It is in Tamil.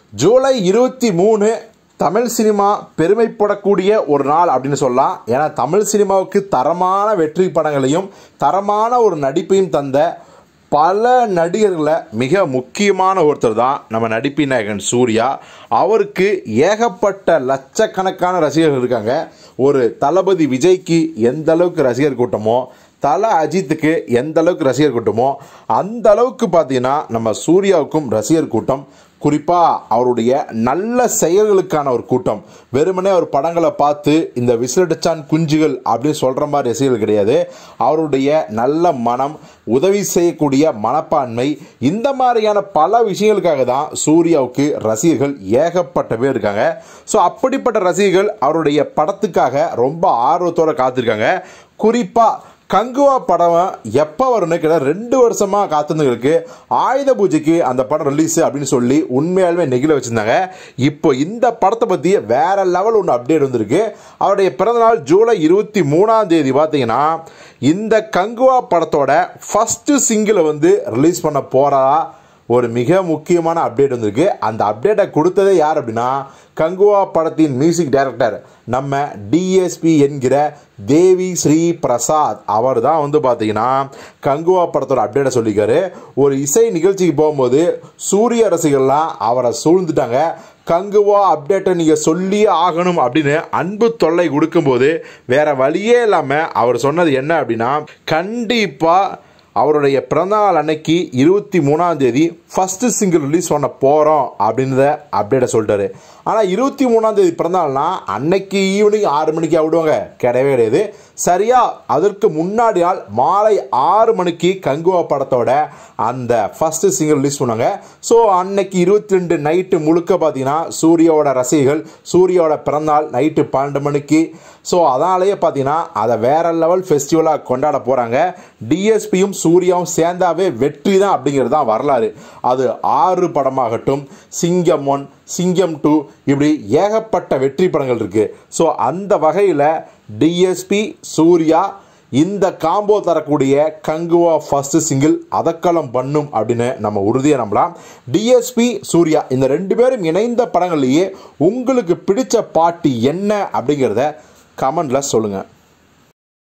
ஜூலை இருபத்தி மூணு தமிழ் சினிமா பெருமைப்படக்கூடிய ஒரு நாள் அப்படின்னு சொல்லலாம் ஏன்னா தமிழ் சினிமாவுக்கு தரமான வெற்றி படங்களையும் தரமான ஒரு நடிப்பையும் தந்த பல நடிகர்களை மிக முக்கியமான ஒருத்தர் தான் நம்ம நடிப்பின் நாயகன் சூர்யா அவருக்கு ஏகப்பட்ட லட்சக்கணக்கான ரசிகர்கள் இருக்காங்க ஒரு தளபதி விஜய்க்கு எந்த அளவுக்கு ரசிகர் கூட்டமோ தல அஜித்துக்கு எந்த அளவுக்கு ரசிகர் கூட்டமோ அந்த அளவுக்கு பார்த்தீங்கன்னா நம்ம சூர்யாவுக்கும் ரசிகர் கூட்டம் குறிப்பாக அவருடைய நல்ல செயல்களுக்கான ஒரு கூட்டம் வெறுமனே அவர் படங்களை பார்த்து இந்த விசிலடிச்சான் குஞ்சுகள் அப்படின்னு சொல்கிற மாதிரி ரசிகர்கள் கிடையாது அவருடைய நல்ல மனம் உதவி செய்யக்கூடிய மனப்பான்மை இந்த மாதிரியான பல விஷயங்களுக்காக தான் சூர்யாவுக்கு ரசிகர்கள் ஏகப்பட்ட பேர் இருக்காங்க ஸோ அப்படிப்பட்ட ரசிகர்கள் அவருடைய படத்துக்காக ரொம்ப ஆர்வத்தோடு காத்திருக்காங்க குறிப்பாக கங்குவா படம் எப்போ வரும்னு கேட்ட ரெண்டு வருஷமாக காத்திருந்தவங்களுக்கு ஆயுத பூஜைக்கு அந்த படம் ரிலீஸ் அப்படின்னு சொல்லி உண்மையாலுமே நெகிழ வச்சுருந்தாங்க இப்போ இந்த படத்தை பற்றி வேற லெவல் ஒன்று அப்டேட் வந்திருக்கு அவருடைய பிறந்தநாள் ஜூலை இருபத்தி மூணாம் தேதி பார்த்தீங்கன்னா இந்த கங்குவா படத்தோட ஃபஸ்ட்டு சிங்கிளை வந்து ரிலீஸ் பண்ண போகிறதா ஒரு மிக முக்கியமான அப்டேட் வந்திருக்கு அந்த அப்டேட்டை கொடுத்ததே யார் அப்படின்னா கங்குவா படத்தின் மியூசிக் டைரக்டர் நம்ம டிஎஸ்பி என்கிற தேவி ஸ்ரீ பிரசாத் அவர் தான் வந்து பார்த்தீங்கன்னா கங்குவா படத்தோட அப்டேட்டை சொல்லிக்காரு ஒரு இசை நிகழ்ச்சிக்கு போகும்போது சூரிய ரசிகர்லாம் அவரை சூழ்ந்துட்டாங்க கங்குவா அப்டேட்டை நீங்கள் சொல்லியே ஆகணும் அப்படின்னு அன்பு தொல்லை கொடுக்கும்போது வேற வழியே இல்லாமல் அவர் சொன்னது என்ன அப்படின்னா கண்டிப்பாக அவருடைய பிறந்தநாள் அன்னைக்கு இருபத்தி மூணாம் தேதி ஃபஸ்ட்டு சிங்கிள் ரிலீஸ் பண்ண போகிறோம் அப்படின்றத அப்டேட்டை சொல்லிட்டாரு ஆனால் இருபத்தி மூணாம் தேதி பிறந்தநாள்னா அன்னைக்கு ஈவினிங் ஆறு மணிக்கு விடுவாங்க கிடையவே கிடையாது சரியா அதற்கு முன்னாடி நாள் மாலை ஆறு மணிக்கு கங்குவா படத்தோட அந்த ஃபஸ்ட்டு சிங்கிள் ரிலீஸ் பண்ணாங்க ஸோ அன்னைக்கு இருபத்தி ரெண்டு நைட்டு முழுக்க பார்த்தீங்கன்னா சூர்யாவோட ரசிகர்கள் சூர்யாவோட பிறந்தநாள் நைட்டு பன்னெண்டு மணிக்கு ஸோ அதனாலேயே பார்த்தீங்கன்னா அதை வேற லெவல் ஃபெஸ்டிவலாக கொண்டாட போகிறாங்க டிஎஸ்பியும் சூர்யாவும் சேர்ந்தாவே வெற்றி தான் அப்படிங்கிறது தான் வரலாறு அது ஆறு படமாகட்டும் சிங்கம் ஒன் சிங்கம் டூ இப்படி ஏகப்பட்ட வெற்றி படங்கள் இருக்குது ஸோ அந்த வகையில் டிஎஸ்பி சூர்யா இந்த காம்போ தரக்கூடிய கங்குவா ஃபர்ஸ்ட் சிங்கிள் அதக்கலம் பண்ணும் அப்படின்னு நம்ம உறுதியாக நம்பலாம் டிஎஸ்பி சூர்யா இந்த ரெண்டு பேரும் இணைந்த படங்கள்லேயே உங்களுக்கு பிடிச்ச பாட்டு என்ன அப்படிங்கிறத கமெண்டில் சொல்லுங்கள்